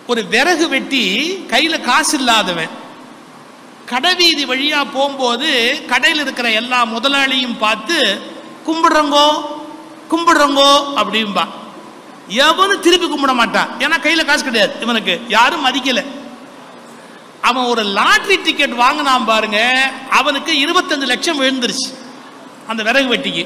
ஒரு விறகு வெட்டி கையில காசு இல்லாதவன் கடைவீதி வழியா போகும்போது கடையில் இருக்கிற எல்லா முதலாளியும் பார்த்து கும்பிடுறங்கோ கும்பிடுறங்கோ அப்படிம்பா எவனும் திருப்பி கும்பிட மாட்டான் ஏன்னா கையில காசு கிடையாது இவனுக்கு யாரும் மதிக்கல அவன் ஒரு லாட்ரி டிக்கெட் வாங்கினான் பாருங்க அவனுக்கு இருபத்தஞ்சு லட்சம் விழுந்துருச்சு அந்த விறகு வெட்டிக்கு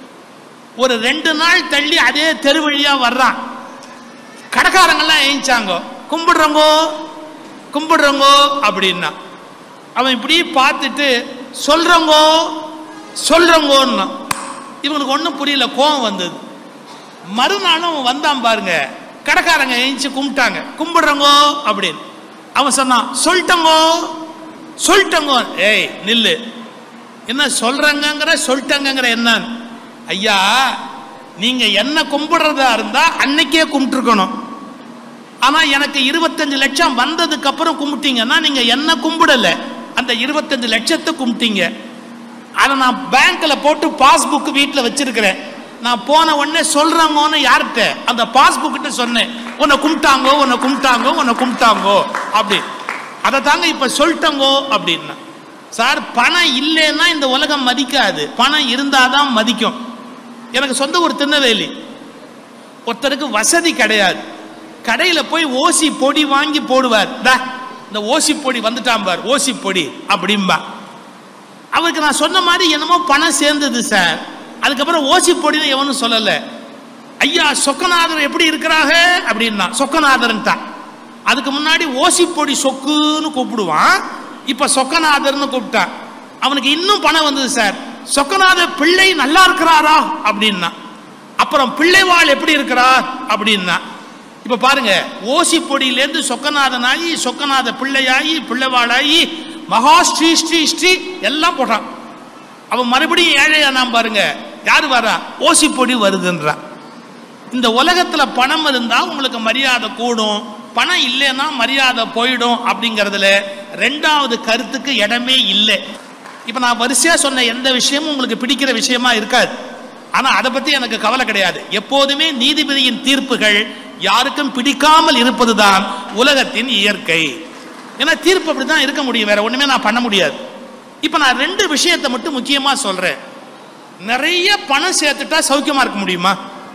ஒரு ரெண்டு நாள் தள்ளி அதே தெரு வழியா வர்றான் கடைக்காரங்கெல்லாம் ஏஞ்சாங்க கும்பிடுறங்கோ கும்பிடுறங்கோ அப்படின்னா அவன் இப்படி பார்த்துட்டு சொல்றங்கோ சொல்றங்கோன்னா இவனுக்கு ஒன்றும் புரியல கோவம் வந்தது மறுநாளும் அவன் வந்தான் பாருங்க கடைக்காரங்க ஏஞ்சி கும்பிட்டாங்க கும்பிடுறங்கோ அப்படின்னு அவன் சொன்னான் சொல்லிட்டங்கோ சொல்லிட்டங்கோ ஏய் நில்லு என்ன சொல்றாங்கங்கிற சொல்லிட்டங்கிற என்னன்னு ஐயா நீங்க என்ன கும்பிடுறதா இருந்தா அன்னைக்கே கும்பிட்டுருக்கணும் ஆனா எனக்கு இருபத்தஞ்சு லட்சம் வந்ததுக்கு அப்புறம் கும்பிட்டீங்கன்னா நீங்க என்ன கும்பிடல அந்த இருபத்தஞ்சு லட்சத்தை கும்பிட்டீங்க அதை நான் பேங்க்ல போட்டு பாஸ்புக் வீட்டில் வச்சிருக்கிறேன் நான் போன உடனே சொல்றாங்கன்னு யார்கிட்ட அந்த பாஸ்புக் கிட்ட சொன்னேன் உன்னை கும்பிட்டாங்கோ உன்னை கும்பிட்டாங்கோ உன்னை கும்பிட்டாங்கோ அப்படி அதை தாங்க இப்ப சொல்லிட்டங்கோ அப்படின்னா சார் பணம் இல்லைன்னா இந்த உலகம் மதிக்காது பணம் இருந்தாதான் மதிக்கும் எனக்கு சொந்த ஒரு திருநெல்வேலி ஒருத்தருக்கு வசதி கிடையாது கடையில போய் ஓசி பொடி வாங்கி போடுவார் டா இந்த ஓசி பொடி வந்துட்டான் பார் ஓசி பொடி அப்படிம்பா அவருக்கு நான் சொன்ன மாதிரி என்னமோ பணம் சேர்ந்தது சார் அதுக்கப்புறம் ஓசி பொடின்னு எவனும் சொல்லல ஐயா சொக்கநாதர் எப்படி இருக்கிறாங்க அப்படின்னா சொக்கநாதர்ன்ட்டான் அதுக்கு முன்னாடி ஓசி பொடி சொக்குன்னு கூப்பிடுவான் இப்ப சொக்கநாதர்னு கூப்பிட்டான் அவனுக்கு இன்னும் பணம் வந்தது சார் சொக்கநாத பிள்ளை நல்லா இருக்கிறாரா அப்படின்னா அப்புறம் பிள்ளைவாள் எப்படி இருக்கிறார் அப்படின்னா இப்ப பாருங்க ஓசி பொடியிலேருந்து சொக்கநாதனாகி சொக்கநாத பிள்ளையாகி பிள்ளைவாளாகி மகா ஸ்ரீ ஸ்ரீ ஸ்ரீ எல்லாம் போட்டான் அவன் மறுபடியும் ஏழையானாம் பாருங்க யாரு வரா ஓசி பொடி வருதுன்றான் இந்த உலகத்துல பணம் இருந்தா உங்களுக்கு மரியாதை கூடும் பணம் இல்லைன்னா மரியாதை போயிடும் அப்படிங்கிறதுல ரெண்டாவது கருத்துக்கு இடமே இல்லை இப்ப நான் வரிசையா சொன்ன எந்த விஷயமும் உங்களுக்கு பிடிக்கிற விஷயமா இருக்காது ஆனா அதை பத்தி எனக்கு கவலை கிடையாது எப்போதுமே நீதிபதியின் தீர்ப்புகள் யாருக்கும் பிடிக்காமல் இருப்பதுதான் உலகத்தின் இயற்கை ஏன்னா தீர்ப்பு அப்படிதான் இருக்க முடியும் வேற ஒண்ணுமே நான் பண்ண முடியாது இப்ப நான் ரெண்டு விஷயத்தை மட்டும் முக்கியமா சொல்றேன் நிறைய பணம் சேர்த்துட்டா சௌக்கியமா இருக்க முடியுமா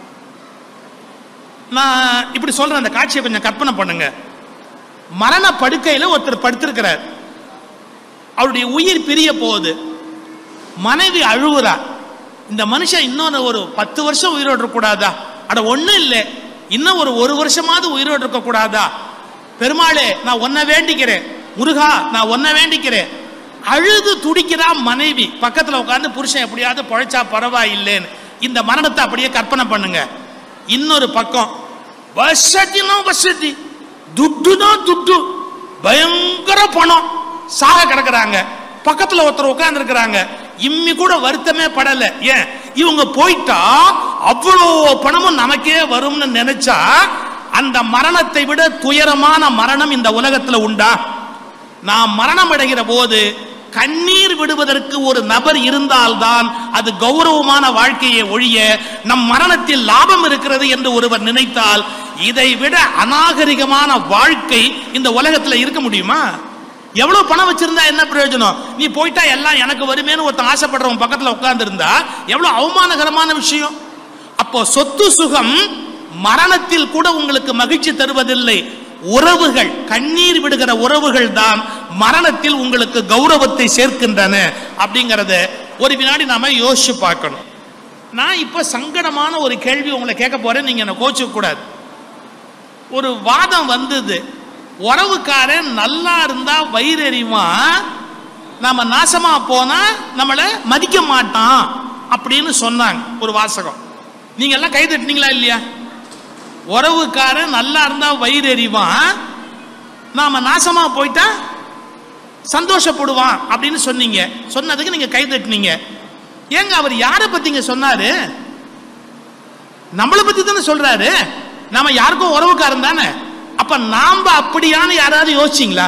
நான் இப்படி சொல்றேன் அந்த காட்சியை கொஞ்சம் கற்பனை பண்ணுங்க மரண படுக்கையில ஒருத்தர் படுத்திருக்கிறார் அவருடைய உயிர் பிரிய போகுது மனைவி அழுகுறா இந்த மனுஷன் இன்னொரு ஒரு பத்து வருஷம் உயிரோடு இருக்கக்கூடாதா அட ஒண்ணும் இல்லை இன்னும் ஒரு ஒரு வருஷமாவது உயிரோடு இருக்க கூடாதா பெருமாளே நான் ஒன்ன வேண்டிக்கிறேன் முருகா நான் ஒன்ன வேண்டிக்கிறேன் அழுது துடிக்கிறா மனைவி பக்கத்துல உட்கார்ந்து புருஷன் எப்படியாவது பழைச்சா பரவாயில்லைன்னு இந்த மரணத்தை அப்படியே கற்பனை பண்ணுங்க இன்னொரு பக்கம் வசதினா வசதி துட்டுனா துட்டு பயங்கர பணம் சாக கிடக்குறாங்க பக்கத்துல ஒருத்தர் உட்கார்ந்து இருக்கிறாங்க இம்மி கூட வருத்தமே படல ஏன் இவங்க போயிட்டா அவ்வளோ பணமும் நமக்கே வரும்னு நினைச்சா அந்த மரணத்தை விட துயரமான மரணம் இந்த உலகத்துல உண்டா நாம் மரணம் அடைகிற போது கண்ணீர் விடுவதற்கு ஒரு நபர் இருந்தால்தான் அது கௌரவமான வாழ்க்கையை ஒழிய நம் மரணத்தில் லாபம் இருக்கிறது என்று ஒருவர் நினைத்தால் இதை விட அநாகரிகமான வாழ்க்கை இந்த உலகத்துல இருக்க முடியுமா எவ்வளவு பணம் வச்சிருந்தா என்ன பிரயோஜனம் நீ போயிட்டா எல்லாம் எனக்கு வருமேன்னு ஒருத்தன் ஆசைப்படுறவன் பக்கத்துல உட்கார்ந்து இருந்தா எவ்வளவு அவமானகரமான விஷயம் அப்போ சொத்து சுகம் மரணத்தில் கூட உங்களுக்கு மகிழ்ச்சி தருவதில்லை உறவுகள் கண்ணீர் விடுகிற உறவுகள் தான் மரணத்தில் உங்களுக்கு கௌரவத்தை சேர்க்கின்றன அப்படிங்கறத ஒரு வினாடி நாம யோசிச்சு பார்க்கணும் நான் இப்ப சங்கடமான ஒரு கேள்வி உங்களை கேட்க போறேன் நீங்க என்ன கோச்சுக்க கூடாது ஒரு வாதம் வந்தது உறவுக்காரன் நல்லா இருந்தா வயிறெறிவான் நாம நாசமா போனா நம்மளை மதிக்க மாட்டான் அப்படின்னு சொன்னாங்க ஒரு வாசகம் நீங்க எல்லாம் கை தட்டினீங்களா இல்லையா உறவுக்காரன் நல்லா இருந்தா வயிறெறிவான் நாம நாசமா போயிட்டா சந்தோஷப்படுவான் அப்படின்னு சொன்னீங்க சொன்னதுக்கு நீங்க கை தட்டினீங்க ஏங்க அவர் யாரை பத்திங்க சொன்னாரு நம்மளை பத்தி தானே சொல்றாரு நாம யாருக்கும் உறவுக்காரன் தானே அப்ப நாம அப்படியான யாராவது யோசிச்சிங்களா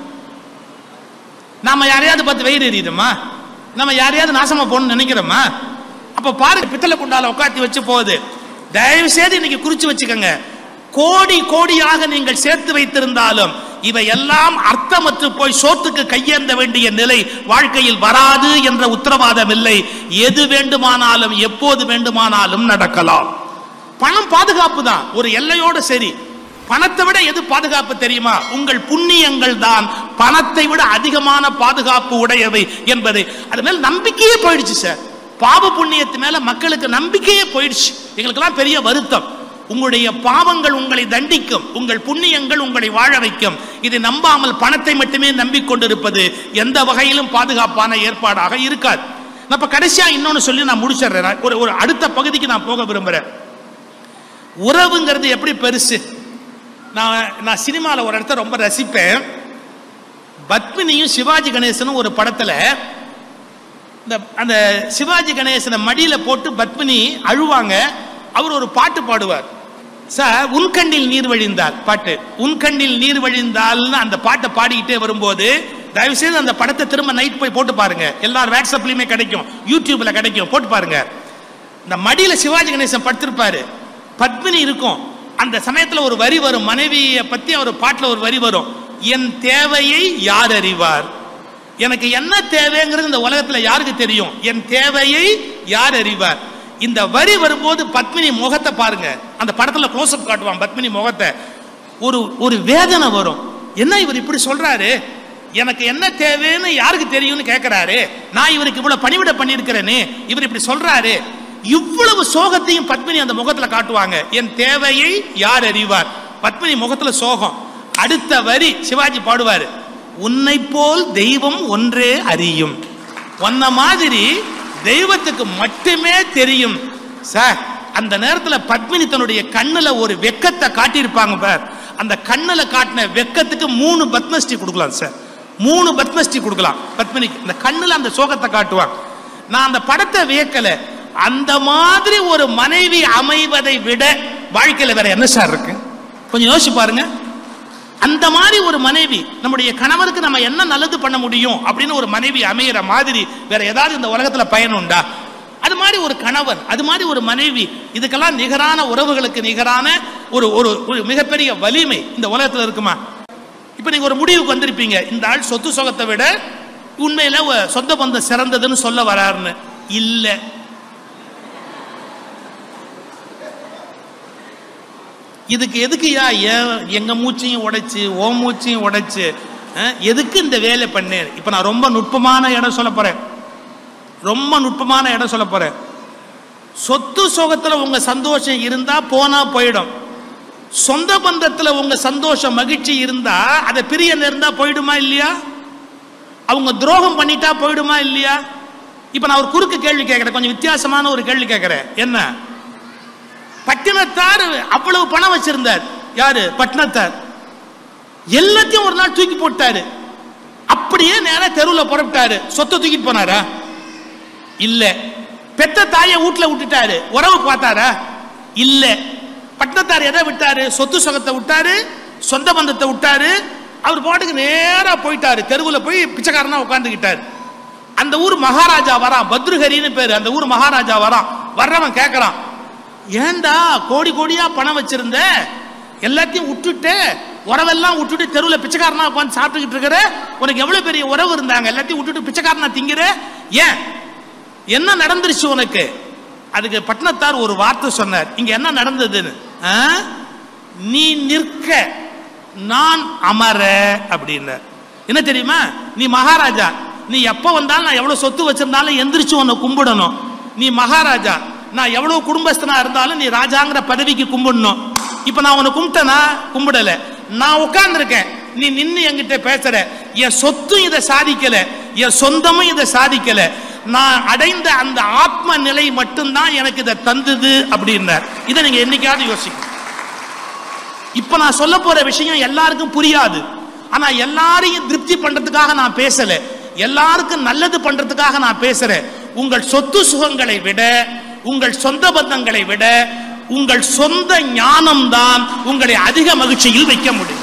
நாம யாரையாவது பார்த்து வயிறு எறியுதுமா நம்ம யாரையாவது நாசமா போகணும்னு நினைக்கிறோமா அப்ப பாருங்க பித்தளை குண்டால உட்காத்தி வச்சு போகுது தயவு செய்து இன்னைக்கு குறிச்சு வச்சுக்கோங்க கோடி கோடியாக நீங்கள் சேர்த்து வைத்திருந்தாலும் இவை எல்லாம் அர்த்தமற்று போய் சோத்துக்கு கையேந்த வேண்டிய நிலை வாழ்க்கையில் வராது என்ற உத்தரவாதம் இல்லை எது வேண்டுமானாலும் எப்போது வேண்டுமானாலும் நடக்கலாம் பணம் பாதுகாப்பு தான் ஒரு எல்லையோட சரி பணத்தை விட எது பாதுகாப்பு தெரியுமா உங்கள் புண்ணியங்கள் தான் பணத்தை விட அதிகமான பாதுகாப்பு உடையவை என்பதை அது மேல நம்பிக்கையே போயிடுச்சு சார் பாவ புண்ணியத்து மேல மக்களுக்கு நம்பிக்கையே போயிடுச்சு எங்களுக்கெல்லாம் பெரிய வருத்தம் உங்களுடைய பாவங்கள் உங்களை தண்டிக்கும் உங்கள் புண்ணியங்கள் உங்களை வாழ வைக்கும் இதை நம்பாமல் பணத்தை மட்டுமே நம்பிக்கொண்டிருப்பது எந்த வகையிலும் பாதுகாப்பான ஏற்பாடாக இருக்காது நான் இப்ப கடைசியா இன்னொன்னு சொல்லி நான் முடிச்சிடுறேன் நான் ஒரு ஒரு அடுத்த பகுதிக்கு நான் போக விரும்புறேன் உறவுங்கிறது எப்படி பெருசு நான் நான் சினிமாவில் ஒரு இடத்த ரொம்ப ரசிப்பேன் பத்மினியும் சிவாஜி கணேசனும் ஒரு படத்துல இந்த அந்த சிவாஜி கணேசனை மடியில போட்டு பத்மினி அழுவாங்க அவர் ஒரு பாட்டு பாடுவார் சார் உன்கண்ணில் நீர் வழிந்தால் பாட்டு உன்கண்ணில் நீர் வழிந்தால்னு அந்த பாட்டை பாடிக்கிட்டே வரும்போது தயவு செய்து அந்த படத்தை திரும்ப நைட் போய் போட்டு பாருங்க எல்லாரும் வாட்ஸ்அப்லயுமே கிடைக்கும் யூடியூப்ல கிடைக்கும் போட்டு பாருங்க இந்த மடியில சிவாஜி கணேசன் படுத்திருப்பாரு பத்மினி இருக்கும் அந்த சமயத்துல ஒரு வரி வரும் மனைவியை பத்தி அவர் பாட்டுல ஒரு வரி வரும் என் தேவையை யார் அறிவார் எனக்கு என்ன தேவைங்கிறது இந்த உலகத்துல யாருக்கு தெரியும் என் தேவையை யார் அறிவார் இந்த வரி வரும்போது பத்மினி முகத்தை பாருங்க அந்த படத்துல க்ளோஸ்அப் காட்டுவான் பத்மினி முகத்தை ஒரு ஒரு வேதனை வரும் என்ன இவர் இப்படி சொல்றாரு எனக்கு என்ன தேவைன்னு யாருக்கு தெரியும்னு கேட்கிறாரு நான் இவருக்கு இவ்வளவு பணிவிட பண்ணியிருக்கிறேனே இவர் இப்படி சொல்றாரு இவ்வளவு சோகத்தையும் பத்மினி அந்த முகத்துல காட்டுவாங்க என் தேவையை யார் அறிவார் பத்மினி முகத்துல சோகம் அடுத்த வரி சிவாஜி பாடுவாரு உன்னை போல் தெய்வம் ஒன்றே அறியும் உன்ன மாதிரி தெய்வத்துக்கு மட்டுமே தெரியும் சார் அந்த நேரத்துல பத்மினி தன்னுடைய கண்ணுல ஒரு வெக்கத்தை காட்டியிருப்பாங்க பார் அந்த கண்ணுல காட்டின வெக்கத்துக்கு மூணு பத்மஸ்ரீ கொடுக்கலாம் சார் மூணு பத்மஸ்ரீ கொடுக்கலாம் பத்மினிக்கு இந்த கண்ணுல அந்த சோகத்தை காட்டுவாங்க நான் அந்த படத்தை வியக்கல அந்த மாதிரி ஒரு மனைவி அமைவதை விட வாழ்க்கையில வேற என்ன சார் இருக்கு கொஞ்சம் யோசிச்சு பாருங்க அந்த மாதிரி ஒரு மனைவி நம்முடைய கணவருக்கு நம்ம என்ன நல்லது பண்ண முடியும் அப்படின்னு ஒரு மனைவி அமையிற மாதிரி வேற ஏதாவது இந்த உலகத்துல பயன் உண்டா அது மாதிரி ஒரு கணவன் அது மாதிரி ஒரு மனைவி இதுக்கெல்லாம் நிகரான உறவுகளுக்கு நிகரான ஒரு ஒரு ஒரு மிகப்பெரிய வலிமை இந்த உலகத்துல இருக்குமா இப்ப நீங்க ஒரு முடிவுக்கு வந்திருப்பீங்க இந்த ஆள் சொத்து சுகத்தை விட உண்மையில ஒ- சொந்த பந்தம் சிறந்ததுன்னு சொல்ல வராருன்னு இல்ல இதுக்கு எதுக்குயா ஏன் எங்க மூச்சையும் உடைச்சு ஓ மூச்சையும் உடைச்சு அஹ், எதுக்கு இந்த வேலை பண்ணேன் இப்ப நான் ரொம்ப நுட்பமான இடம் சொல்ல போறேன் ரொம்ப நுட்பமான இடம் சொல்ல போறேன் சொத்து சுகத்துல உங்க சந்தோஷம் இருந்தா போனா போயிடும் சொந்த பந்தத்துல உங்க சந்தோஷம் மகிழ்ச்சி இருந்தா அதை பிரிய நேர்ந்தா போயிடுமா இல்லையா அவங்க துரோகம் பண்ணிட்டா போயிடுமா இல்லையா இப்ப நான் ஒரு குறுக்கு கேள்வி கேட்கிறேன் கொஞ்சம் வித்தியாசமான ஒரு கேள்வி கேட்கிறேன் என்ன பட்டினத்தார் அவ்வளவு பணம் வச்சிருந்தார் யாரு பட்டினத்தார் எல்லாத்தையும் ஒரு நாள் தூக்கி போட்டாரு அப்படியே நேரா தெருவில் புறப்பட்டாரு சொத்தை தூக்கிட்டு போனாரா இல்ல பெத்த தாயை வீட்டுல விட்டுட்டாரு உறவு பார்த்தாரா இல்ல பட்டினத்தார் எதை விட்டாரு சொத்து சுகத்தை விட்டாரு சொந்த பந்தத்தை விட்டாரு அவர் பாட்டுக்கு நேரா போயிட்டாரு தெருவுல போய் பிச்சைக்காரனா உட்காந்துக்கிட்டாரு அந்த ஊர் மகாராஜா வரான் பத்ருஹரின்னு பேரு அந்த ஊர் மகாராஜா வரான் வர்றவன் கேட்கறான் ஏன்டா கோடி கோடியா பணம் வச்சிருந்த எல்லாத்தையும் விட்டுட்டு உறவெல்லாம் விட்டுட்டு தெருவில் பிச்சைக்காரனா உட்காந்து சாப்பிட்டுக்கிட்டு இருக்கிற உனக்கு எவ்வளவு பெரிய உறவு இருந்தாங்க எல்லாத்தையும் விட்டுட்டு பிச்சைக்காரனா திங்கிற ஏன் என்ன நடந்துருச்சு உனக்கு அதுக்கு பட்டினத்தார் ஒரு வார்த்தை சொன்னார் இங்க என்ன நடந்ததுன்னு ஆ? நீ நிற்க நான் அமர அப்படின்னார் என்ன தெரியுமா நீ மகாராஜா நீ எப்ப வந்தாலும் நான் எவ்வளவு சொத்து வச்சிருந்தாலும் எந்திரிச்சு உன்னை கும்பிடணும் நீ மகாராஜா நான் எவ்வளவு குடும்பஸ்தனா இருந்தாலும் நீ ராஜாங்கிற பதவிக்கு கும்பிடணும் இப்ப நான் உன்னை கும்பிட்டனா கும்பிடல நான் உட்கார்ந்திருக்கேன் நீ நின்னு என்கிட்ட பேசுற என் சொத்தும் இதை சாதிக்கல என் சொந்தமும் இதை சாதிக்கல நான் அடைந்த அந்த ஆத்ம நிலை மட்டும்தான் எனக்கு இதை தந்தது அப்படின்னார் இதை நீங்க என்னைக்காவது யோசிக்கணும் இப்ப நான் சொல்ல போற விஷயம் எல்லாருக்கும் புரியாது ஆனா எல்லாரையும் திருப்தி பண்றதுக்காக நான் பேசல எல்லாருக்கும் நல்லது பண்றதுக்காக நான் பேசுறேன் உங்கள் சொத்து சுகங்களை விட உங்கள் சொந்த பந்தங்களை விட உங்கள் சொந்த ஞானம் தான் உங்களை அதிக மகிழ்ச்சியில் வைக்க முடியும்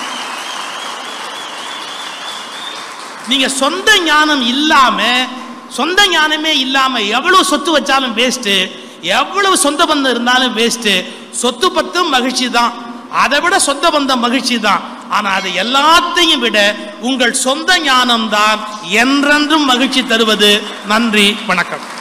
நீங்க சொந்த ஞானம் இல்லாம சொந்த ஞானமே இல்லாம எவ்வளவு சொத்து வச்சாலும் வேஸ்ட் எவ்வளவு சொந்த பந்தம் இருந்தாலும் வேஸ்ட் சொத்து பத்தும் மகிழ்ச்சி தான் அதை விட சொந்த பந்தம் மகிழ்ச்சி தான் ஆனா அது எல்லாத்தையும் விட உங்கள் சொந்த ஞானம்தான் என்றென்றும் மகிழ்ச்சி தருவது நன்றி வணக்கம்